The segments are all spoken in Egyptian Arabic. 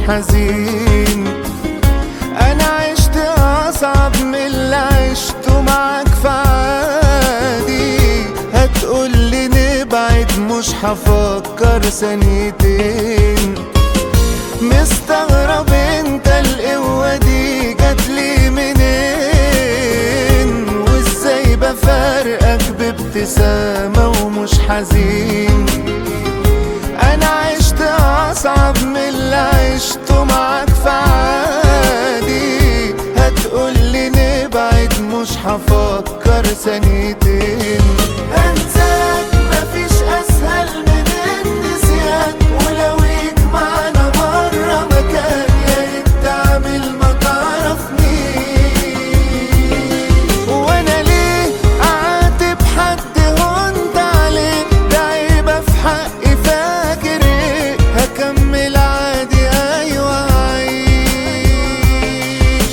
حزين انا عشت اصعب من اللي عشته معاك في عادي هتقولي نبعد مش هفكر ثانيتين مستغرب انت القوة دي جاتلي منين وازاي بفارقك بابتسامة ومش حزين انا عشت اصعب من اللي عشته معاك في عادي هتقولي نبعد مش هفكر ثانيتين انساك مفيش اسهل من النسيان ولو يجمعنا مرة مكان يا ريت تعمل ما تعرفنيش وانا ليه اعاتب حد هنت عليه ده عيبة في حقي فاكر ايه هكمل عادي ايوه عايش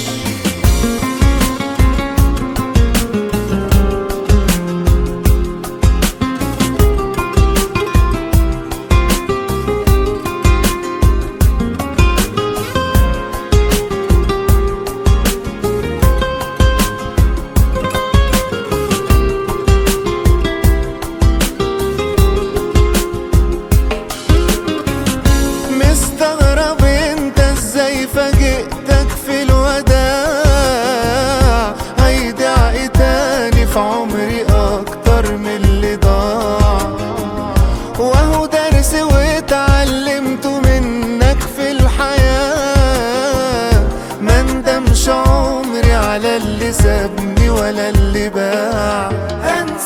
مستغرب انت ازاي فاجئتك في الوداع هيضيع ايه تاني في عمري اكتر من اللي ضاع وهو درس واتعلمته منك في الحياة ما ندمش عمري على اللي سابني ولا اللي باع هنسى